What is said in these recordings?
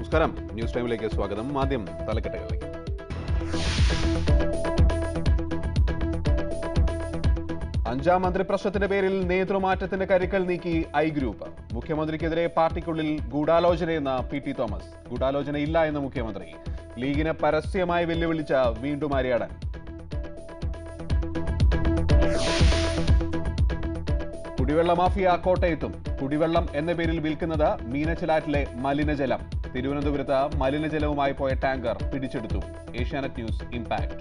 നമസ്കാരം ന്യൂസ് ടൈമിലേക്ക് സ്വാഗതം ആദ്യം തലക്കെട്ടുകളിലേക്ക് അഞ്ചാം മന്ത്രിപ്രശ്നത്തിന്റെ പേരിൽ നേതൃമാറ്റത്തിന്റെ കരുക്കൾ നീക്കി ഐ ഗ്രൂപ്പ് മുഖ്യമന്ത്രിക്കെതിരെ പാർട്ടിക്കുള്ളിൽ ഗൂഢാലോചനയെന്ന പി ടി തോമസ് ഗൂഢാലോചനയില്ല എന്ന് മുഖ്യമന്ത്രി ലീഗിനെ പരസ്യമായി വെല്ലുവിളിച്ച വീണ്ടും ആര്യാടൻ കുടിവെള്ള മാഫിയ കോട്ടയത്തും കുടിവെള്ളം എന്ന പേരിൽ വിൽക്കുന്നത് മീനച്ചിലാറ്റിലെ മലിനജലം തിരുവനന്തപുരത്ത് മലിനജലവുമായി പോയ ടാങ്കർ പിടിച്ചെടുത്തു ഏഷ്യാനെറ്റ് ന്യൂസ് ഇംപാക്ട്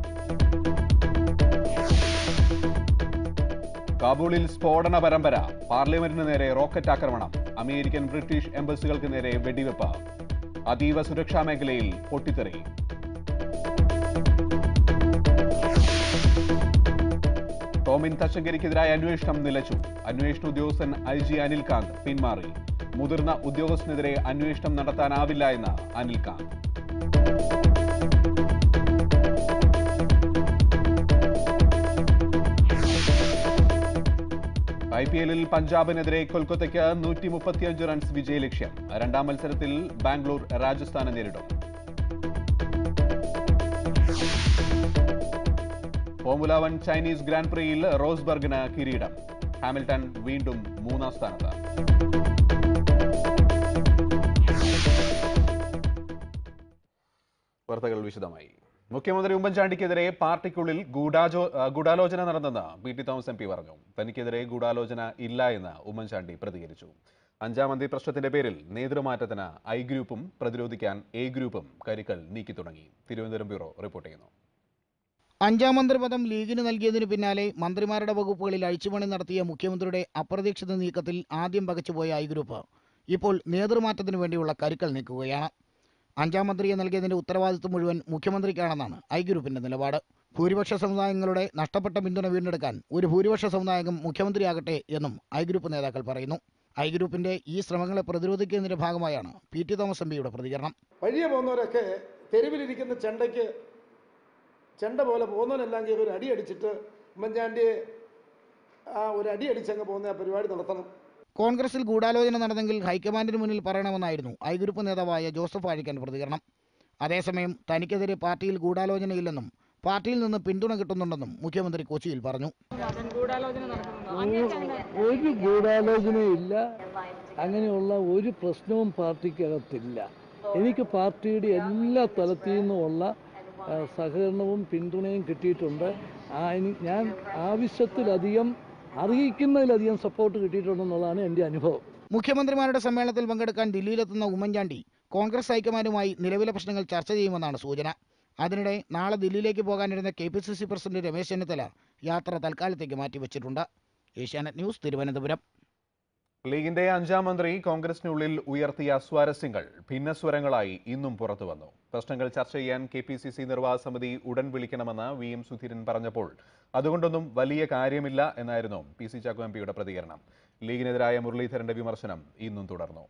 കാബൂളിൽ സ്ഫോടന പരമ്പര പാർലമെന്റിന് നേരെ റോക്കറ്റ് ആക്രമണം അമേരിക്കൻ ബ്രിട്ടീഷ് എംബസികൾക്ക് നേരെ വെടിവെപ്പ് അതീവ സുരക്ഷാ മേഖലയിൽ പൊട്ടിത്തെറി ടോമിൻ തച്ചങ്കരിക്കെതിരായ അന്വേഷണം നിലച്ചു അന്വേഷണ ഉദ്യോഗസ്ഥൻ ഐ ജി അനിൽകാന്ത് പിന്മാറി മുതിർന്ന ഉദ്യോഗസ്ഥനെതിരെ അന്വേഷണം നടത്താനാവില്ല എന്ന് അനിൽകാന്ത് ഐ പി എല്ലിൽ പഞ്ചാബിനെതിരെ കൊൽക്കത്തയ്ക്ക് നൂറ്റി മുപ്പത്തിയഞ്ച് റൺസ് വിജയലക്ഷ്യം രണ്ടാം മത്സരത്തിൽ ബാംഗ്ലൂർ രാജസ്ഥാനെ നേരിടും ഫോമുല വൺ ചൈനീസ് ഗ്രാൻഡ് പ്രിയിൽ റോസ്ബർഗിന് കിരീടം ഹാമിൽട്ടൺ വീണ്ടും മൂന്നാം സ്ഥാനത്ത് വാർത്തകൾ വിശദമായി മുഖ്യമന്ത്രി ഉമ്മൻചാണ്ടിക്കെതിരെ പാർട്ടിക്കുള്ളിൽ ഗൂഢാചോ ആ, ഗൂഢാലോചന നടന്നെന്ന് P T Thomas M P പറഞ്ഞു തനിക്കെതിരെ ഗൂഢാലോചന ഇല്ല എന്ന് ഉമ്മൻചാണ്ടി പ്രതികരിച്ചു അഞ്ചാം മന്ത്രി പ്രശ്നത്തിന്റെ പേരിൽ നേതൃമാറ്റത്തിന് ഐ ഗ്രൂപ്പും പ്രതിരോധിക്കാൻ എ ഗ്രൂപ്പും കരുക്കൾ നീക്കി തുടങ്ങി തിരുവനന്തപുരം ബ്യൂറോ റിപ്പോർട്ട് ചെയ്യുന്നു അഞ്ചാം മന്ത്രിപദം ലീഗിന് നൽകിയതിനു പിന്നാലെ മന്ത്രിമാരുടെ വകുപ്പുകളിൽ അഴിച്ചുപണി നടത്തിയ മുഖ്യമന്ത്രിയുടെ അപ്രതീക്ഷിത നീക്കത്തിൽ ആദ്യം പകച്ചുപോയ ഐ ഗ്രൂപ്പ് ഇപ്പോൾ നേതൃമാറ്റത്തിനു വേണ്ടിയുള്ള കരുക്കൾ നീക്കുകയാണ് അഞ്ചാം മന്ത്രിയെ നൽകിയതിന്റെ ഉത്തരവാദിത്വം മുഴുവൻ മുഖ്യമന്ത്രിക്കാണെന്നാണ് ഐ ഗ്രൂപ്പിന്റെ നിലപാട് ഭൂരിപക്ഷ സമുദായങ്ങളുടെ നഷ്ടപ്പെട്ട പിന്തുണ വീണ്ടെടുക്കാൻ ഒരു ഭൂരിപക്ഷ സമുദായം മുഖ്യമന്ത്രിയാകട്ടെ എന്നും ഐ ഗ്രൂപ്പ് നേതാക്കൾ പറയുന്നു ഐ ഗ്രൂപ്പിന്റെ ഈ ശ്രമങ്ങളെ പ്രതിരോധിക്കുന്നതിന്റെ ഭാഗമായാണ് പി ടി തോമസ് എം പിയുടെ പ്രതികരണം വഴിയെ പോകുന്നവരൊക്കെ തെരുവിലിരിക്കുന്ന ചെണ്ടയ്ക്ക് ചെണ്ട പോലെ പോകുന്നവനെല്ലാം കയറി ഒരു അടി അടിച്ചിട്ട് ഉമ്മൻചാണ്ടിയെ ആ ഒരു അടി അടിച്ചങ്ങ് പോകുന്ന ആ പരിപാടി നടത്തണം കോൺഗ്രസിൽ ഗൂഢാലോചന നടന്നെങ്കിൽ ഹൈക്കമാൻഡിന് മുന്നിൽ പറയണമെന്നായിരുന്നു ഐ ഗ്രൂപ്പ് നേതാവായ ജോസഫ് ആഴിക്കൻ പ്രതികരണം അതേസമയം തനിക്കെതിരെ പാർട്ടിയിൽ ഗൂഢാലോചനയില്ലെന്നും പാർട്ടിയിൽ നിന്ന് പിന്തുണ കിട്ടുന്നുണ്ടെന്നും മുഖ്യമന്ത്രി കൊച്ചിയിൽ പറഞ്ഞു ഗൂഢാലോചന നടക്കുന്നുണ്ടോ അങ്ങനെയൊക്കെ അങ്ങനെ ഒരു ഗൂഢാലോചനയില്ല അങ്ങനെയുള്ള ഒരു പ്രശ്നവും പാർട്ടിക്കകത്തില്ല എനിക്ക് പാർട്ടിയുടെ എല്ലാ തലത്തിൽ നിന്നുമുള്ള ആ, സഹകരണവും പിന്തുണയും കിട്ടിയിട്ടുണ്ട് ആ, ഇനി- ഞാൻ ആവശ്യത്തിലധികം അറിയിക്കുന്നതിലധികം സപ്പോർട്ട് കിട്ടിയിട്ടുണ്ടെന്നുള്ളതാണ് എൻ്റെ അനുഭവം മുഖ്യമന്ത്രിമാരുടെ സമ്മേളനത്തിൽ പങ്കെടുക്കാൻ ദില്ലിയിലെത്തുന്ന ഉമ്മൻചാണ്ടി കോൺഗ്രസ് ഹൈക്കമാൻഡുമായി നിലവിലെ പ്രശ്നങ്ങൾ ചർച്ച ചെയ്യുമെന്നാണ് സൂചന അതിനിടെ നാളെ ദില്ലിയിലേക്ക് പോകാനിരുന്ന K P C C president Ramesh Chennithala യാത്ര തൽക്കാലത്തേക്ക് മാറ്റിവെച്ചിട്ടുണ്ട് ഏഷ്യാനെറ്റ് ന്യൂസ് തിരുവനന്തപുരം ലീഗിന്റെ അഞ്ചാം മന്ത്രി കോൺഗ്രസിനുള്ളിൽ ഉയർത്തിയ സ്വാരസ്യങ്ങൾ ഭിന്നസ്വരങ്ങളായി ഇന്നും പുറത്തു വന്നു പ്രശ്നങ്ങൾ ചർച്ച ചെയ്യാൻ കെ പി സി സി നിർവാഹക സമിതി ഉടൻ വിളിക്കണമെന്ന് വി എം സുധീരൻ പറഞ്ഞപ്പോൾ അതുകൊണ്ടൊന്നും വലിയ കാര്യമില്ല എന്നായിരുന്നു പി സി ചാക്കോ എം പിയുടെ പ്രതികരണം ലീഗിനെതിരായ മുരളീധരന്റെ വിമർശനം ഇന്നും തുടർന്നു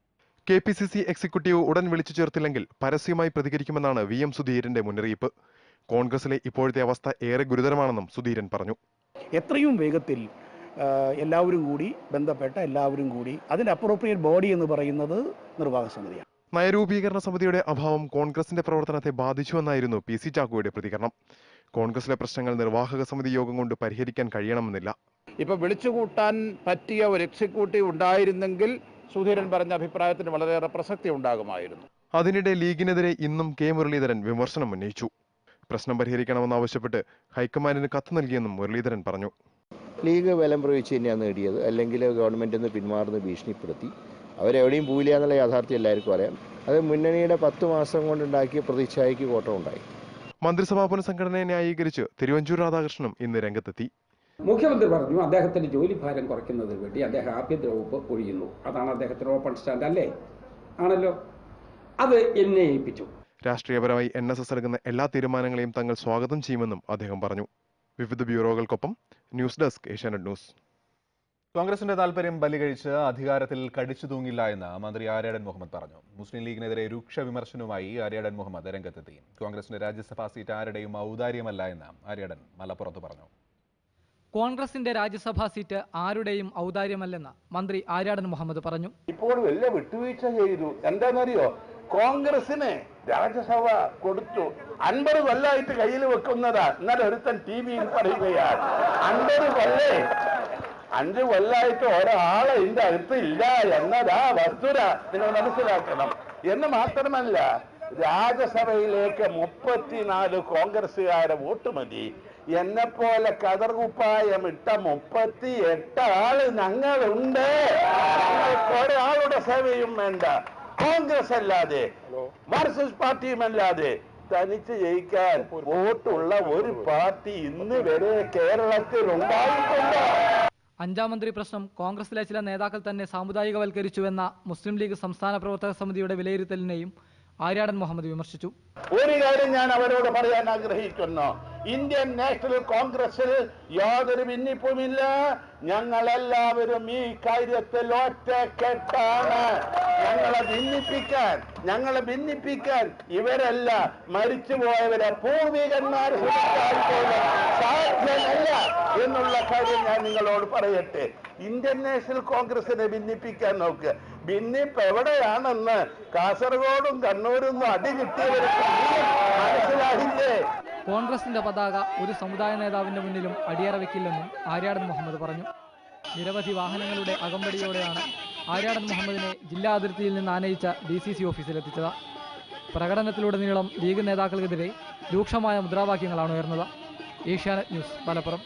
K P C C executive ഉടൻ വിളിച്ചു ചേർത്തില്ലെങ്കിൽ പരസ്യമായി പ്രതികരിക്കുമെന്നാണ് വി എം സുധീരന്റെ മുന്നറിയിപ്പ് കോൺഗ്രസിലെ ഇപ്പോഴത്തെ അവസ്ഥ ഏറെ ഗുരുതരമാണെന്നും സുധീരൻ പറഞ്ഞു എത്രയും വേഗത്തിൽ ആ, എല്ലാവരും കൂടി ബന്ധപ്പെട്ട എല്ലാവരും കൂടി അതിൻ്റെ അപ്രോപ്രിയേറ്റ് ബോഡി എന്ന് പറയുന്നത് നിർവാഹക സമിതിയാണ് നയരൂപീകരണ സമിതിയുടെ അഭാവം കോൺഗ്രസിന്റെ പ്രവർത്തനത്തെ ബാധിച്ചുവെന്നായിരുന്നു പി സി ചാക്കോയുടെ പ്രതികരണം കോൺഗ്രസിലെ പ്രശ്നങ്ങൾ നിർവാഹക സമിതി യോഗം കൊണ്ട് പരിഹരിക്കാൻ കഴിയണമെന്നില്ല ഇപ്പൊ വിളിച്ചുകൂട്ടാൻ പറ്റിയ ഒരു എക്സിക്യൂട്ടീവ് ഉണ്ടായിരുന്നെങ്കിൽ സുധീരൻ പറഞ്ഞ അഭിപ്രായത്തിന് വളരെയേറെ പ്രസക്തി ഉണ്ടാകുമായിരുന്നു അതിനിടെ ലീഗിനെതിരെ ഇന്നും കെ മുരളീധരൻ വിമർശനം ഉന്നയിച്ചു പ്രശ്നം പരിഹരിക്കണമെന്നാവശ്യപ്പെട്ട് ഹൈക്കമാൻഡിന് കത്ത് നൽകിയെന്നും മുരളീധരൻ പറഞ്ഞു ലീഗ് ബലം പ്രയോഗിച്ച് തന്നെയാണ് നേടിയത് അല്ലെങ്കിൽ ഗവൺമെൻറ്റിൽ നിന്ന് പിന്മാറുന്ന ഭീഷണിപ്പെടുത്തി അവരെവിടെയും പോയില്ല എന്നുള്ള യാഥാർത്ഥ്യം എല്ലാവർക്കും അറിയാം അത് മുന്നണിയുടെ പത്ത് മാസം കൊണ്ടുണ്ടാക്കിയ പ്രതിച്ഛായയ്ക്ക് കോട്ടമുണ്ടായി മന്ത്രിസഭാ പുനഃസംഘടനയെ ന്യായീകരിച്ച് തിരുവഞ്ചൂർ രാധാകൃഷ്ണനും ഇന്ന് രംഗത്തെത്തി മുഖ്യമന്ത്രി പറഞ്ഞു അദ്ദേഹത്തിന്റെ ജോലിഭാരം കുറയ്ക്കുന്നതിന് വേണ്ടി അദ്ദേഹം ആഭ്യന്തര വകുപ്പ് ഒഴിയുന്നു അതാണ് അദ്ദേഹത്തിന് ഓപ്പൺ സ്റ്റാൻഡ് അല്ലേ ആണല്ലോ അത് എന്നെ ഏൽപ്പിച്ചു രാഷ്ട്രീയപരമായി എൻ എസ് എസ് എടുക്കുന്ന എല്ലാ തീരുമാനങ്ങളെയും തങ്ങൾ സ്വാഗതം ചെയ്യുമെന്നും അദ്ദേഹം പറഞ്ഞു വിവിധ ബ്യൂറോകൾക്കൊപ്പം ന്യൂസ് ഡെസ്ക് ഏഷ്യാനെറ്റ് ന്യൂസ് കോൺഗ്രസിന്റെ താൽപര്യം ബലികഴിച്ച് അധികാരത്തിൽ കടിച്ചു തൂങ്ങില്ല എന്ന് മന്ത്രി ആര്യാടൻ മുഹമ്മദ് പറഞ്ഞു മുസ്ലിം ലീഗിനെതിരെ രൂക്ഷ വിമർശനവുമായി ആര്യാടൻ മുഹമ്മദ് രംഗത്തെത്തി കോൺഗ്രസിന്റെ രാജ്യസഭാ സീറ്റ് ആരുടെയും ഔദാര്യമല്ല എന്ന് ആര്യാടൻ മലപ്പുറത്ത് പറഞ്ഞു കോൺഗ്രസിന്റെ രാജ്യസഭാ സീറ്റ് ആരുടെയും ഔദാര്യമല്ലെന്ന് മന്ത്രി ആര്യാടൻ മുഹമ്മദ് പറഞ്ഞു ഇപ്പോൾ വലിയ വിട്ടുവീഴ്ച ചെയ്തു എന്താണെന്നറിയോ കോൺഗ്രസിന് രാജ്യസഭ കൊടുത്തു അൻപത് കൊല്ലമായിട്ട് കയ്യിൽ വെക്കുന്നതാ ഇന്നലെ ഒരുത്തൻ ടി വിയിൽ പറയുകയാണ് അൻപത് കൊല്ലേ അഞ്ച് കൊല്ലായിട്ട് ഒരാളെ ഇതിന്റെ അകത്ത് ഇല്ല എന്നതാ വസ്തുത നിങ്ങൾ മനസ്സിലാക്കണം എന്ന് മാത്രമല്ല രാജ്യസഭയിലേക്ക് മുപ്പത്തിനാല് കോൺഗ്രസ്സുകാരെ വോട്ട് മതി എന്നെ പോലെ കതർകുപ്പായം ഇട്ട മുപ്പത്തി എട്ട് ആള് ഞങ്ങളുണ്ട് ഞങ്ങൾക്ക് ഒരാളുടെ സേവയും വേണ്ട കോൺഗ്രസ് അല്ലാതെ മാർക്സിസ്റ്റ് പാർട്ടിയും അല്ലാതെ തനിച്ച് ജയിക്കാൻ വോട്ടുള്ള ഒരു പാർട്ടി ഇന്ന് വരെ കേരളത്തിൽ ഉണ്ടായിട്ടുണ്ട് അഞ്ചാം മന്ത്രി പ്രശ്നം കോൺഗ്രസിലെ ചില നേതാക്കൾ തന്നെ സാമുദായികവൽക്കരിച്ചുവെന്ന മുസ്ലിം ലീഗ് സംസ്ഥാന പ്രവർത്തക സമിതിയുടെ വിലയിരുത്തലിനെയും ആര്യാടൻ മുഹമ്മദ് വിമർശിച്ചു ഒരു കാര്യം ഞാൻ അവരോട് പറയാൻ ആഗ്രഹിക്കുന്നു ഇന്ത്യൻ നാഷണൽ കോൺഗ്രസിൽ യാതൊരു ഭിന്നിപ്പുമില്ല ഞങ്ങളെല്ലാവരും ഈ കാര്യത്തിൽ ഒറ്റക്കെട്ടാണ് ഞങ്ങളെ ഭിന്നിപ്പിക്കാൻ ഞങ്ങളെ ഭിന്നിപ്പിക്കാൻ ഇവരല്ല മരിച്ചുപോയവരെ പൂർവികന്മാർ ശ്രമിച്ചാൽ പോലും സാധ്യമല്ല എന്നുള്ള കാര്യം ഞാൻ നിങ്ങളോട് പറയട്ടെ ഇന്ത്യൻ നാഷണൽ കോൺഗ്രസിനെ ഭിന്നിപ്പിക്കാൻ നോക്ക് ഭിന്നിപ്പ് എവിടെയാണെന്ന് കാസർഗോഡും കണ്ണൂരും അടി കിട്ടിയവർക്ക് മനസ്സിലായില്ലേ കോൺഗ്രസിന്റെ പതാക ഒരു സമുദായ നേതാവിന്റെ മുന്നിലും അടിയറ വെക്കില്ലെന്നും ആര്യാടൻ മുഹമ്മദ് പറഞ്ഞു നിരവധി വാഹനങ്ങളുടെ അകമ്പടിയോടെയാണ് ആര്യാടൻ മുഹമ്മദിനെ ജില്ലാ അതിർത്തിയിൽ നിന്ന് ആനയിച്ച ഡി സി സി ഓഫീസിലെത്തിച്ചത് പ്രകടനത്തിലുടനീളം ലീഗ് നേതാക്കൾക്കെതിരെ രൂക്ഷമായ മുദ്രാവാക്യങ്ങളാണ് ഉയർന്നത് ഏഷ്യാനെറ്റ് ന്യൂസ് മലപ്പുറം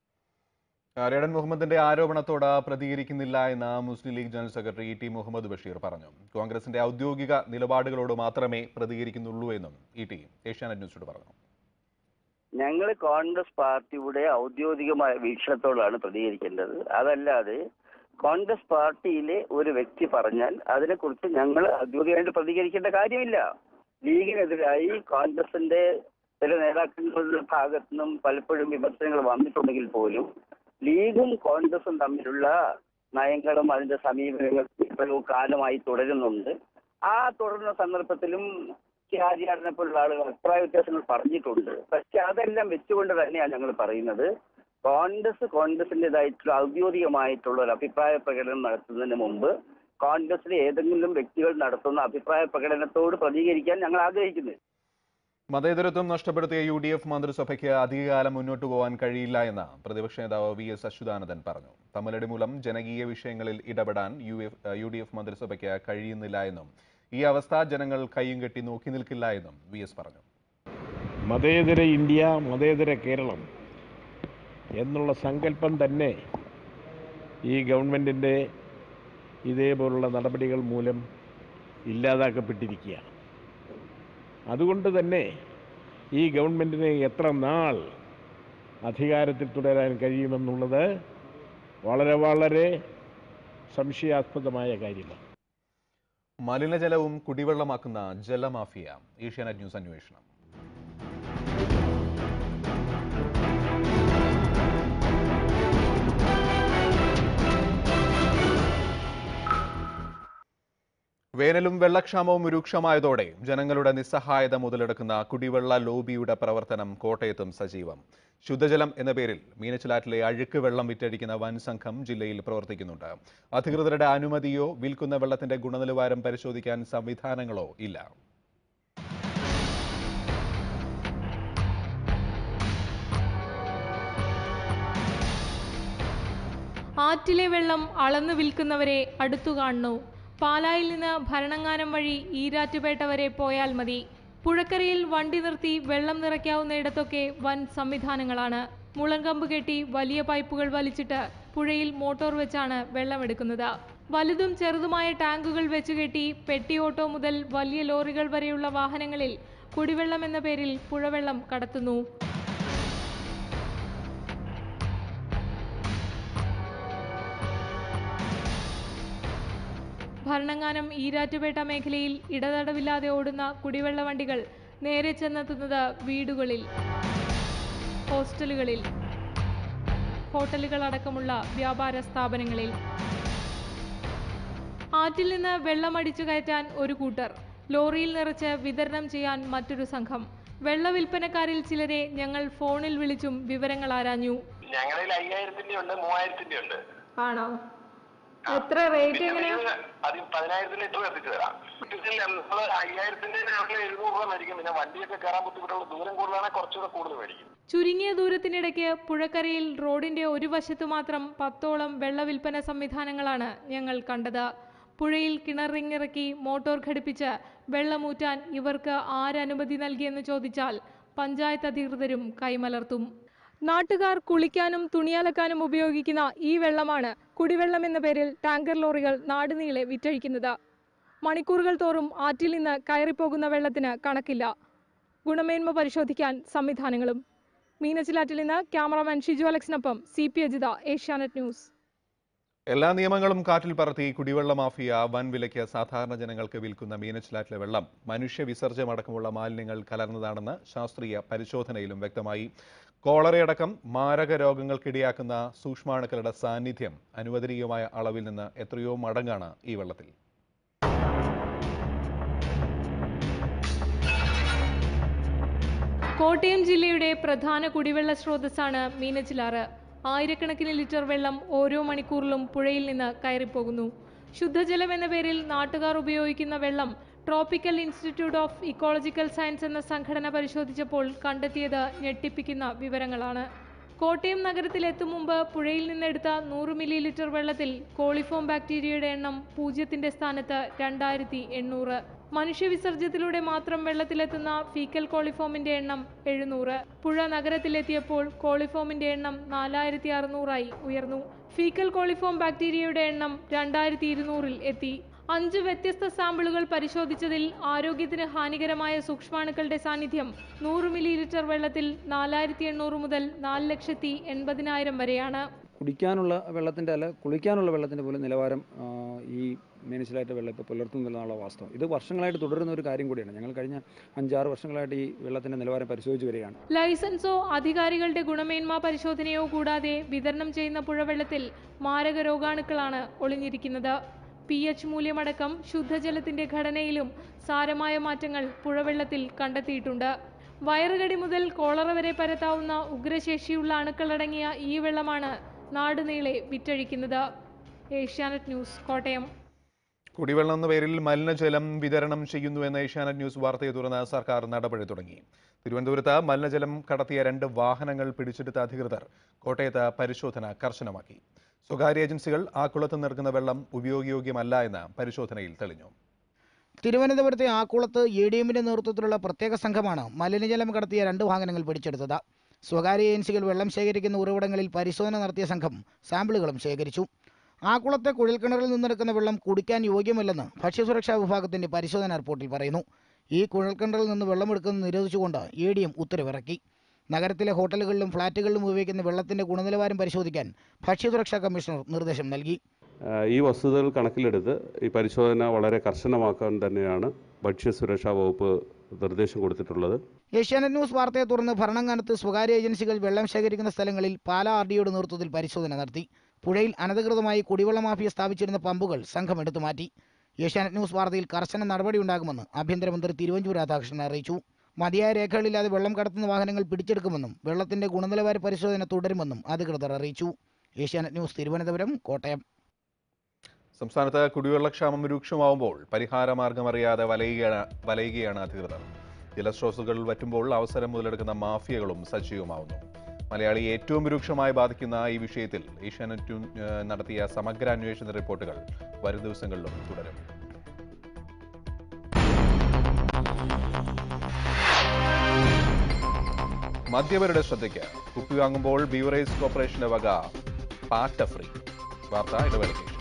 ആര്യാടൻ മുഹമ്മദിന്റെ ആരോപണത്തോട് പ്രതികരിക്കുന്നില്ല എന്ന് Muslim League general secretary E T Muhammad Basheer പറഞ്ഞു കോൺഗ്രസിന്റെ ഔദ്യോഗിക നിലപാടുകളോട് മാത്രമേ പ്രതികരിക്കുന്നുള്ളൂ എന്നും ഇ ടി ഏഷ്യാനെറ്റ് ന്യൂസിനോട് പറഞ്ഞു ഞങ്ങൾ കോൺഗ്രസ് പാർട്ടിയുടെ ഔദ്യോഗികമായ വീക്ഷണത്തോടാണ് പ്രതികരിക്കേണ്ടത് അതല്ലാതെ കോൺഗ്രസ് പാർട്ടിയിലെ ഒരു വ്യക്തി പറഞ്ഞാൽ അതിനെക്കുറിച്ച് ഞങ്ങൾ ഔദ്യോഗികമായിട്ട് പ്രതികരിക്കേണ്ട കാര്യമില്ല ലീഗിനെതിരായി കോൺഗ്രസിന്റെ ചില നേതാക്കളുടെ ഭാഗത്തു നിന്നും പലപ്പോഴും വിമർശനങ്ങൾ വന്നിട്ടുണ്ടെങ്കിൽ പോലും ലീഗും കോൺഗ്രസും തമ്മിലുള്ള നയങ്ങളും അതിന്റെ സമീപനങ്ങളും എത്രയോ കാലമായി തുടരുന്നുണ്ട് ആ തുടരുന്ന സന്ദർഭത്തിലും ആര്യാടിനെ പോലുള്ള ആളുകൾ അഭിപ്രായ വ്യത്യാസങ്ങൾ പറഞ്ഞിട്ടുണ്ട് പക്ഷെ അതെല്ലാം വെച്ചുകൊണ്ട് തന്നെയാണ് ഞങ്ങൾ പറയുന്നത് കോൺഗ്രസ് കോൺഗ്രസിൻ്റെതായിട്ടുള്ള ഔദ്യോഗികമായിട്ടുള്ള ഒരു അഭിപ്രായ പ്രകടനം നടത്തുന്നതിന് മുമ്പ് കോൺഗ്രസിലെ ഏതെങ്കിലും വ്യക്തികൾ നടത്തുന്ന അഭിപ്രായ പ്രകടനത്തോട് പ്രതികരിക്കാൻ ഞങ്ങൾ ആഗ്രഹിക്കുന്നു മതേതരത്വം നഷ്ടപ്പെടുത്തിയ യു ഡി എഫ് മന്ത്രിസഭയ്ക്ക് അധികകാലം മുന്നോട്ടു പോകാൻ കഴിയില്ല എന്ന് പ്രതിപക്ഷ നേതാവ് വി എസ് അച്യുതാനന്ദൻ പറഞ്ഞു തമ്മിലടി മൂലം ജനകീയ വിഷയങ്ങളിൽ ഇടപെടാൻ U F U D F മന്ത്രിസഭയ്ക്ക് കഴിയുന്നില്ല എന്നും ഈ അവസ്ഥ ജനങ്ങൾ കയ്യും കെട്ടി നോക്കി നിൽക്കില്ല എന്നും വി എസ് പറഞ്ഞു മതേതര ഇന്ത്യ മതേതര കേരളം എന്നുള്ള സങ്കല്പം തന്നെ ഈ ഗവൺമെൻറ്റിൻ്റെ ഇതേപോലുള്ള നടപടികൾ മൂലം ഇല്ലാതാക്കപ്പെട്ടിരിക്കുകയാണ് അതുകൊണ്ട് തന്നെ ഈ ഗവൺമെൻറ്റിന് എത്ര നാൾ അധികാരത്തിൽ തുടരാൻ കഴിയുമെന്നുള്ളത് വളരെ വളരെ സംശയാസ്പദമായ കാര്യമാണ് മലിനജലവും കുടിവെള്ളമാക്കുന്ന ജലമാഫിയ ഏഷ്യാനെറ്റ് ന്യൂസ് അന്വേഷണം വേനലും വെള്ളക്ഷാമവും രൂക്ഷമായതോടെ ജനങ്ങളുടെ നിസ്സഹായത മുതലെടുക്കുന്ന കുടിവെള്ള ലോബിയുടെ പ്രവർത്തനം കോട്ടയത്തും സജീവം ശുദ്ധജലം എന്ന പേരിൽ മീനച്ചിലാറ്റിലെ അഴുക്ക് വെള്ളം വിറ്റഴിക്കുന്ന വൻ സംഘം ജില്ലയിൽ പ്രവർത്തിക്കുന്നുണ്ട് അധികൃതരുടെ അനുമതിയോ വിൽക്കുന്ന വെള്ളത്തിന്റെ ഗുണനിലവാരം പരിശോധിക്കാൻ സംവിധാനങ്ങളോ ഇല്ല ആറ്റിലെ വെള്ളം അളന്നു വിൽക്കുന്നവരെ അടുത്തു കാണുന്നു പാലായിൽ നിന്ന് ഭരണങ്ങാനം വഴി ഈരാറ്റുപേട്ട വരെ പോയാൽ മതി പുഴക്കരയിൽ വണ്ടി നിർത്തി വെള്ളം നിറയ്ക്കാവുന്നയിടത്തൊക്കെ വൻ സംവിധാനങ്ങളാണ് മുളങ്കമ്പ് കെട്ടി വലിയ പൈപ്പുകൾ വലിച്ചിട്ട് പുഴയിൽ മോട്ടോർ വെച്ചാണ് വെള്ളമെടുക്കുന്നത് വലുതും ചെറുതുമായ ടാങ്കുകൾ വെച്ച് കെട്ടി പെട്ടി ഓട്ടോ മുതൽ വലിയ ലോറികൾ വരെയുള്ള വാഹനങ്ങളിൽ കുടിവെള്ളം എന്ന പേരിൽ പുഴവെള്ളം കടത്തുന്നു ഭരണങ്ങാനം ഈരാറ്റുപേട്ട മേഖലയിൽ ഇടതടവില്ലാതെ ഓടുന്ന കുടിവെള്ള വണ്ടികൾ നേരെ ചെന്നെത്തുന്നത് വീടുകളിൽ ഹോസ്റ്റലുകളിൽ ഹോട്ടലുകൾ അടക്കമുള്ള വ്യാപാര സ്ഥാപനങ്ങളിൽ ആറ്റിൽ നിന്ന് വെള്ളം അടിച്ചു കയറ്റാൻ ഒരു കൂട്ടർ ലോറിയിൽ നിറച്ച് വിതരണം ചെയ്യാൻ മറ്റൊരു സംഘം വെള്ള വിൽപ്പനക്കാരിൽ ചിലരെ ഞങ്ങൾ ഫോണിൽ വിളിച്ചും വിവരങ്ങൾ ആരാഞ്ഞു ഞങ്ങളിൽ അയ്യായിരത്തിന്റെ ഉണ്ട് മൂവായിരത്തിന്റെ ഉണ്ട് ആണോ എത്ര റേറ്റ് എങ്ങനെയാ അത് പതിനായിരത്തിന് ലിറ്റർ എത്തിച്ചു തരാം ഇതിൽ നമ്മള് അയ്യായിരത്തിന്റെ അവിടെ എഴുന്നൂറ് രൂപ മേടിക്കും പിന്നെ വണ്ടിയൊക്കെ കയറാൻ ബുദ്ധിമുട്ടുള്ള ദൂരം കൂടുതലാണെങ്കിൽ കുറച്ചുകൂടെ കൂടുതൽ മേടിക്കും ചുരുങ്ങിയ ദൂരത്തിനിടയ്ക്ക് പുഴക്കരയിൽ റോഡിന്റെ ഒരു വശത്തു മാത്രം പത്തോളം വെള്ളവിൽപ്പന സംവിധാനങ്ങളാണ് ഞങ്ങൾ കണ്ടത് പുഴയിൽ കിണറിങ്ങിറക്കി മോട്ടോർ ഘടിപ്പിച്ച് വെള്ളമൂറ്റാൻ ഇവർക്ക് ആരനുമതി നൽകിയെന്ന് ചോദിച്ചാൽ പഞ്ചായത്ത് അധികൃതരും കൈമലർത്തും നാട്ടുകാർ കുളിക്കാനും തുണിയലക്കാനും ഉപയോഗിക്കുന്ന ഈ വെള്ളമാണ് കുടിവെള്ളം എന്ന പേരിൽ ടാങ്കർ ലോറികൾ നാടുനീളെ വിറ്റഴിക്കുന്നത് മണിക്കൂറുകൾ തോറും ആറ്റിൽ നിന്ന് കയറിപ്പോകുന്ന വെള്ളത്തിന് കണക്കില്ല ഗുണമേന്മ പരിശോധിക്കാൻ സംവിധാനങ്ങളും മീനച്ചിലാറ്റിൽ നിന്ന് ക്യാമറാമാൻ ഷിജു അലക്സിനൊപ്പം C P Ajitha Asianet news എല്ലാ നിയമങ്ങളും കാറ്റിൽ പറത്തി കുടിവെള്ള മാഫിയ വൻ വിലയ്ക്ക് സാധാരണ ജനങ്ങൾക്ക് വിൽക്കുന്ന മീനച്ചിലാറ്റിലെ വെള്ളം മനുഷ്യ വിസർജ്യമടക്കമുള്ള മാലിന്യങ്ങൾ കലർന്നതാണെന്ന് ശാസ്ത്രീയ പരിശോധനയിലും വ്യക്തമായി കോളറയടക്കം മാരക രോഗങ്ങൾക്കിടയാക്കുന്ന സൂക്ഷ്മാണുക്കളുടെ സാന്നിധ്യം അനുവദനീയമായ അളവിൽ നിന്ന് എത്രയോ മടങ്ങാണ് ഈ വെള്ളത്തിൽ കോട്ടയം ജില്ലയുടെ പ്രധാന കുടിവെള്ള സ്രോതസ്സാണ് മീനച്ചിലാറ് ആയിരക്കണക്കിന് ലിറ്റർ വെള്ളം ഓരോ മണിക്കൂറിലും പുഴയിൽ നിന്ന് കയറിപ്പോകുന്നു ശുദ്ധജലം എന്ന പേരിൽ നാട്ടുകാർ ഉപയോഗിക്കുന്ന വെള്ളം tropical institute of ecological science എന്ന സംഘടന പരിശോധിച്ചപ്പോൾ കണ്ടെത്തിയത് ഞെട്ടിപ്പിക്കുന്ന വിവരങ്ങളാണ് കോട്ടയം നഗരത്തിൽ എത്തും മുമ്പ് പുഴയിൽ നിന്നെടുത്ത നൂറ് മില്ലി ലിറ്റർ വെള്ളത്തിൽ കോളിഫോം ബാക്ടീരിയയുടെ എണ്ണം പൂജ്യത്തിന്റെ സ്ഥാനത്ത് രണ്ടായിരത്തി എണ്ണൂറ് മനുഷ്യവിസർജ്യത്തിലൂടെ മാത്രം വെള്ളത്തിലെത്തുന്ന ഫീക്കൽ കോളിഫോമിന്റെ എണ്ണം എഴുന്നൂറ് പുഴ നഗരത്തിലെത്തിയപ്പോൾ കോളിഫോമിന്റെ എണ്ണം നാലായിരത്തി അറുന്നൂറായി ഉയർന്നു ഫീക്കൽ കോളിഫോം ബാക്ടീരിയയുടെ എണ്ണം രണ്ടായിരത്തി ഇരുന്നൂറിൽ എത്തി അഞ്ച് വ്യത്യസ്ത സാമ്പിളുകൾ പരിശോധിച്ചതിൽ ആരോഗ്യത്തിന് ഹാനികരമായ സൂക്ഷ്മാണുക്കളുടെ സാന്നിധ്യം നൂറ് മില്ലി ലിറ്റർ വെള്ളത്തിൽ നാലായിരത്തി എണ്ണൂറ് മുതൽ നാല് ലക്ഷത്തി എൺപതിനായിരം വരെയാണ് കുടിക്കാനുള്ള വെള്ളത്തിൻ്റെ അല്ല കുളിക്കാനുള്ള വെള്ളത്തിൻ്റെ പോലും നിലവാരം ആ, ഈ മീനച്ചിലായിട്ട് വെള്ളം ഇപ്പോൾ പുലർത്തുന്നില്ലെന്നുള്ള വാസ്തവം ഇത് വർഷങ്ങളായിട്ട് തുടരുന്ന ഒരു കാര്യം കൂടിയാണ് ഞങ്ങൾ കഴിഞ്ഞ അഞ്ചാറ് വർഷങ്ങളായിട്ട് ഈ വെള്ളത്തിൻ്റെ നിലവാരം പരിശോധിച്ച് വരികയാണ് ലൈസൻസോ അധികാരികളുടെ ഗുണമേന്മ പരിശോധനയോ കൂടാതെ വിതരണം ചെയ്യുന്ന പുഴവെള്ളത്തിൽ മാരക രോഗാണുക്കളാണ് ഒളിഞ്ഞിരിക്കുന്നത് പി എച്ച് മൂല്യമടക്കം ശുദ്ധജലത്തിന്റെ ഘടനയിലും സാരമായ മാറ്റങ്ങൾ പുഴവെള്ളത്തിൽ കണ്ടെത്തിയിട്ടുണ്ട് വയറുകടി മുതൽ കോളറ വരെ പരത്താവുന്ന ഉഗ്രശേഷിയുള്ള അണുക്കളടങ്ങിയ ഈ വെള്ളമാണ് നാടുനീളെ വിറ്റഴിക്കുന്നത് ഏഷ്യാനെറ്റ് ന്യൂസ് കോട്ടയം കുടിവെള്ളം എന്ന പേരിൽ മലിനജലം വിതരണം ചെയ്യുന്നു എന്ന ഏഷ്യാനെറ്റ് ന്യൂസ് വാർത്തയെ തുടർന്ന് സർക്കാർ നടപടി തുടങ്ങി തിരുവനന്തപുരത്ത് മലിനജലം കടത്തിയ രണ്ട് വാഹനങ്ങൾ പിടിച്ചെടുത്ത അധികൃതർ കോട്ടയത്ത് പരിശോധന കർശനമാക്കി സ്വകാര്യ ഏജൻസികൾ ആ കുളത്ത് നിൽക്കുന്ന വെള്ളം ഉപയോഗയോഗ്യമല്ല എന്ന് പരിശോധനയിൽ തെളിഞ്ഞു തിരുവനന്തപുരത്തെ ആക്കുളത്ത് എ ഡി എമ്മിന്റെ നേതൃത്വത്തിലുള്ള പ്രത്യേക സംഘമാണ് മലിനജലം കടത്തിയ രണ്ട് വാഹനങ്ങൾ പിടിച്ചെടുത്തത് സ്വകാര്യ ഏജൻസികൾ വെള്ളം ശേഖരിക്കുന്ന ഉറവിടങ്ങളിൽ പരിശോധന നടത്തിയ സംഘം സാമ്പിളുകളും ശേഖരിച്ചു ആക്കുളത്തെ കുഴൽക്കിണറിൽ നിന്നെടുക്കുന്ന വെള്ളം കുടിക്കാൻ യോഗ്യമല്ലെന്ന് ഭക്ഷ്യസുരക്ഷാ വിഭാഗത്തിന്റെ പരിശോധനാ റിപ്പോർട്ടിൽ പറയുന്നു ഈ കുഴൽക്കിണറിൽ നിന്ന് വെള്ളമെടുക്കുന്നത് നിരോധിച്ചുകൊണ്ട് എ ഡി എം ഉത്തരവിറക്കി നഗരത്തിലെ ഹോട്ടലുകളിലും ഫ്ളാറ്റുകളിലും ഉപയോഗിക്കുന്ന വെള്ളത്തിന്റെ ഗുണനിലവാരം പരിശോധിക്കാൻ ഭക്ഷ്യസുരക്ഷാ കമ്മീഷണർ നിർദ്ദേശം നൽകി ആഹ് ഈ വസ്തുതകൾ കണക്കിലെടുത്ത് ഈ പരിശോധന വളരെ കർശനമാക്കാൻ തന്നെയാണ് ഭക്ഷ്യസുരക്ഷാ വകുപ്പ് നിർദ്ദേശം കൊടുത്തിട്ടുള്ളത് ഏഷ്യാനെറ്റ് ന്യൂസ് വാർത്തയെ തുടർന്ന് ഭരണങ്ങാനത്ത് സ്വകാര്യ ഏജൻസികൾ വെള്ളം ശേഖരിക്കുന്ന സ്ഥലങ്ങളിൽ പാലാ ആർ ഡിയുടെ നേതൃത്വത്തിൽ പരിശോധന നടത്തി പുഴയിൽ അനധികൃതമായി കുടിവെള്ള മാഫിയ സ്ഥാപിച്ചിരുന്ന പമ്പുകൾ സംഘം എടുത്തു മാറ്റി ഏഷ്യാനെറ്റ് ന്യൂസ് വാർത്തയിൽ കർശന നടപടിയുണ്ടാകുമെന്ന് ആഭ്യന്തരമന്ത്രി തിരുവഞ്ചൂർ രാധാകൃഷ്ണൻ അറിയിച്ചു മതിയായ രേഖകളില്ലാതെ വെള്ളം കടത്തുന്ന വാഹനങ്ങൾ പിടിച്ചെടുക്കുമെന്നും വെള്ളത്തിന്റെ ഗുണനിലവാര പരിശോധന തുടരുമെന്നും അധികൃതർ അറിയിച്ചു ഏഷ്യാനെറ്റ് ന്യൂസ് തിരുവനന്തപുരം കോട്ടയം സംസ്ഥാനത്ത് കുടിവെള്ളക്ഷാമം രൂക്ഷമാവുമ്പോൾ പരിഹാരമാർഗമറിയാതെ വലയുകയാണ് വലയുകയാണ് അധികൃതർ ജലസ്രോതസ്സുകൾ വറ്റുമ്പോൾ അവസരം മുതലെടുക്കുന്ന മാഫിയകളും സജീവമാവുന്നു മലയാളി ഏറ്റവും രൂക്ഷമായി ബാധിക്കുന്ന ഈ വിഷയത്തിൽ ഏഷ്യാനെറ്റ് ഏഹ്, നടത്തിയ സമഗ്ര അന്വേഷണ റിപ്പോർട്ടുകൾ വരും ദിവസങ്ങളിലും തുടരും മദ്യപരുടെ ശ്രദ്ധയ്ക്ക് കുപ്പി വാങ്ങുമ്പോൾ ബീവറേജ് കോർപ്പറേഷന്റെ വക പാറ്റ ഫ്രീ വാർത്ത ഇടവേളയ്ക്ക് ശേഷം